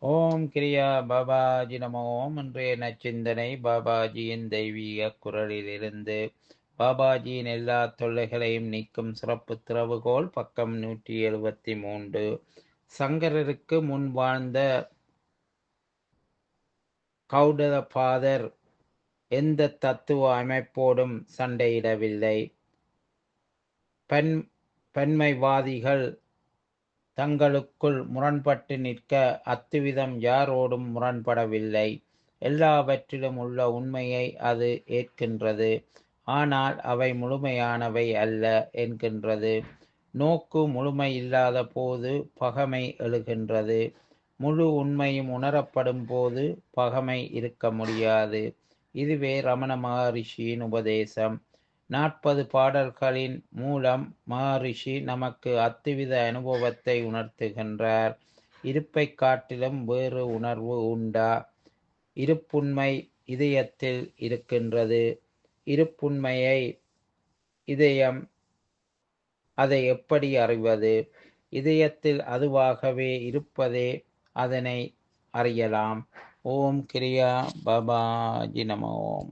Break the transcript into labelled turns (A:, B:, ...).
A: ஓம் கிரியா பாபாஜி நமோ ஓம் இன்றைய நச்சிந்தனை பாபாஜியின் தெய்வீக குரலிலிருந்து பாபாஜியின் எல்லா தொல்லைகளையும் நீக்கும் சிறப்பு திறவுகோல் பக்கம் நூற்றி எழுபத்தி மூன்று சங்கரருக்கு முன் வாழ்ந்த கௌடத பாதர் எந்த தத்துவ அமைப்போடும் சண்டையிடவில்லை பன் பன்மைவாதிகள் தங்களுக்குள் முரண்பட்டு நிற்க அத்துவிதம் யாரோடும் முரண்படவில்லை எல்லாவற்றிலும் உள்ள உண்மையை அது ஏற்கின்றது ஆனால் அவை முழுமையானவை அல்ல என்கின்றது நோக்கு முழுமை இல்லாத போது பகமை எழுகின்றது முழு உண்மையும் உணரப்படும் போது பகமை இருக்க முடியாது இதுவே ரமண மகரிஷியின் உபதேசம் நாற்பது பாடல்களின் மூலம் மகரிஷி நமக்கு அத்துவித அனுபவத்தை உணர்த்துகின்றார் இருப்பை காட்டிலும் வேறு உணர்வு உண்டா இருப்புண்மை இதயத்தில் இருக்கின்றது இருப்புண்மையை இதயம் அதை எப்படி அறிவது இதயத்தில் அதுவாகவே இருப்பதே அதனை அறியலாம் ஓம் கிரியா பாபாஜி நம ஓம்